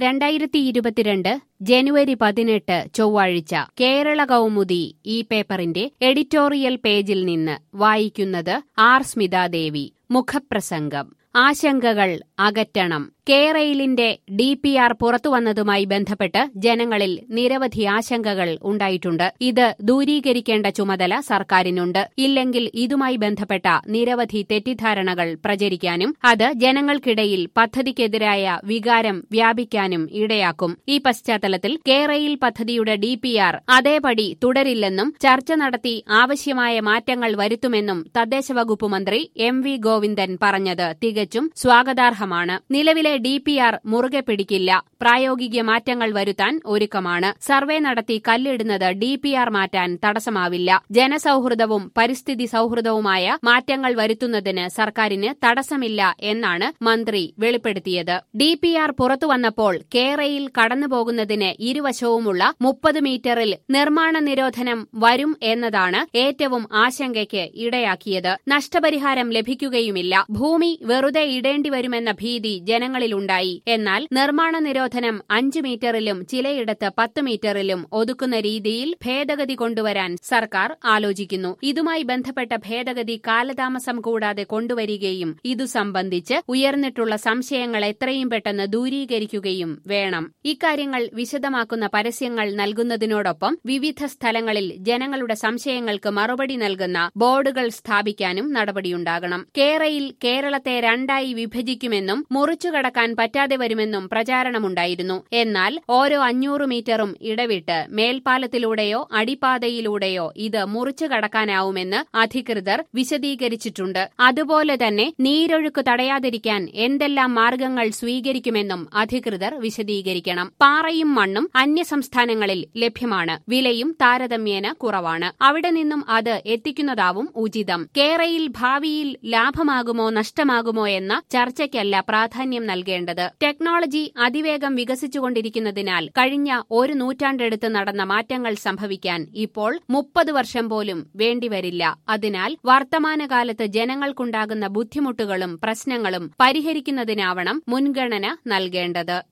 രണ്ടായിരത്തി ഇരുപത്തിരണ്ട് ജനുവരി പതിനെട്ട് ചൊവ്വാഴ്ച കേരള കൗമുദി ഈ പേപ്പറിന്റെ എഡിറ്റോറിയൽ പേജിൽ നിന്ന് വായിക്കുന്നത് ആർ സ്മിതാദേവി മുഖപ്രസംഗം ആശങ്കകൾ അകറ്റണം കേരയിലിന്റെ ഡി പി ആർ പുറത്തുവന്നതുമായി ബന്ധപ്പെട്ട് ജനങ്ങളിൽ നിരവധി ആശങ്കകൾ ഉണ്ടായിട്ടുണ്ട് ഇത് ദൂരീകരിക്കേണ്ട ചുമതല സർക്കാരിനുണ്ട് ഇല്ലെങ്കിൽ ഇതുമായി ബന്ധപ്പെട്ട നിരവധി തെറ്റിദ്ധാരണകൾ പ്രചരിക്കാനും അത് ജനങ്ങൾക്കിടയിൽ പദ്ധതിക്കെതിരായ വികാരം വ്യാപിക്കാനും ഇടയാക്കും ഈ പശ്ചാത്തലത്തിൽ കേരയിൽ പദ്ധതിയുടെ ഡി പി ആർ അതേപടി തുടരില്ലെന്നും ചർച്ച നടത്തി ആവശ്യമായ മാറ്റങ്ങൾ വരുത്തുമെന്നും തദ്ദേശ വകുപ്പ് മന്ത്രി എം വി ഗോവിന്ദൻ പറഞ്ഞത് തികച്ചും സ്വാഗതാർഹമാണ് നിലവിലെ ഡി പി ആർ മുറുകെ പിടിക്കില്ല പ്രായോഗിക മാറ്റങ്ങൾ വരുത്താൻ ഒരുക്കമാണ് സർവേ നടത്തി കല്ലിടുന്നത് ഡി പി ആർ മാറ്റാൻ തടസ്സമാവില്ല ജനസൌഹൃദവും പരിസ്ഥിതി സൌഹൃദവുമായ മാറ്റങ്ങൾ വരുത്തുന്നതിന് സർക്കാരിന് തടസ്സമില്ല എന്നാണ് മന്ത്രി വെളിപ്പെടുത്തിയത് ഡി പി ആർ പുറത്തുവന്നപ്പോൾ കേരയിൽ കടന്നുപോകുന്നതിന് ഇരുവശവുമുള്ള മുപ്പത് മീറ്ററിൽ നിർമ്മാണ നിരോധനം വരും എന്നതാണ് ഏറ്റവും ആശങ്കയ്ക്ക് ഇടയാക്കിയത് നഷ്ടപരിഹാരം ലഭിക്കുകയുമില്ല ഭൂമി വെറുതെ ഇടേണ്ടി വരുമെന്ന ഭീതി ജനങ്ങളിലുണ്ടായി എന്നാൽ നിർമ്മാണ നിരോധനം അഞ്ച് മീറ്ററിലും ചിലയിടത്ത് പത്ത് മീറ്ററിലും ഒതുക്കുന്ന രീതിയിൽ ഭേദഗതി കൊണ്ടുവരാൻ സർക്കാർ ആലോചിക്കുന്നു ഇതുമായി ബന്ധപ്പെട്ട ഭേദഗതി കാലതാമസം കൂടാതെ കൊണ്ടുവരികയും ഇതു സംബന്ധിച്ച് ഉയർന്നിട്ടുള്ള സംശയങ്ങൾ എത്രയും പെട്ടെന്ന് ദൂരീകരിക്കുകയും വേണം ഇക്കാര്യങ്ങൾ വിശദമാക്കുന്ന പരസ്യങ്ങൾ നൽകുന്നതിനോടൊപ്പം വിവിധ സ്ഥലങ്ങളിൽ ജനങ്ങളുടെ സംശയങ്ങൾക്ക് മറുപടി നൽകുന്ന ബോർഡുകൾ സ്ഥാപിക്കാനും നടപടിയുണ്ടാകണം കേരയിൽ കേരളത്തെ രണ്ടായി വിഭജിക്കുമെന്നും മുറിച്ചുകടക്കാൻ പറ്റാതെ വരുമെന്നും പ്രചാരണമുണ്ടായിരുന്നു എന്നാൽ ഓരോ അഞ്ഞൂറ് മീറ്ററും ഇടവിട്ട് മേൽപ്പാലത്തിലൂടെയോ അടിപ്പാതയിലൂടെയോ ഇത് മുറിച്ചു കടക്കാനാവുമെന്ന് അധികൃതർ വിശദീകരിച്ചിട്ടുണ്ട് അതുപോലെ തന്നെ നീരൊഴുക്ക് തടയാതിരിക്കാൻ എന്തെല്ലാം മാർഗങ്ങൾ സ്വീകരിക്കുമെന്നും അധികൃതർ വിശദീകരിക്കണം പാറയും മണ്ണും അന്യസംസ്ഥാനങ്ങളിൽ ലഭ്യമാണ് വിലയും താരതമ്യേന കുറവാണ് അവിടെ നിന്നും അത് എത്തിക്കുന്നതാവും ഉചിതം കേരയിൽ ഭാവിയിൽ ലാഭമാകുമോ നഷ്ടമാകുമോ എന്ന ചർച്ചയ്ക്കല്ല പ്രാധാന്യം നൽകേണ്ടത് ടെക്നോളജി അതിവേഗം വികസിച്ചുകൊണ്ടിരിക്കുന്നതിനാൽ കഴിഞ്ഞ ഒരു നൂറ്റാണ്ടെടുത്ത് നടന്ന മാറ്റങ്ങൾ സംഭവിക്കാൻ ഇപ്പോൾ മുപ്പത് വർഷം പോലും വേണ്ടിവരില്ല അതിനാൽ വർത്തമാനകാലത്ത് ജനങ്ങൾക്കുണ്ടാകുന്ന ബുദ്ധിമുട്ടുകളും പ്രശ്നങ്ങളും പരിഹരിക്കുന്നതിനാവണം മുൻഗണന നൽകേണ്ടത്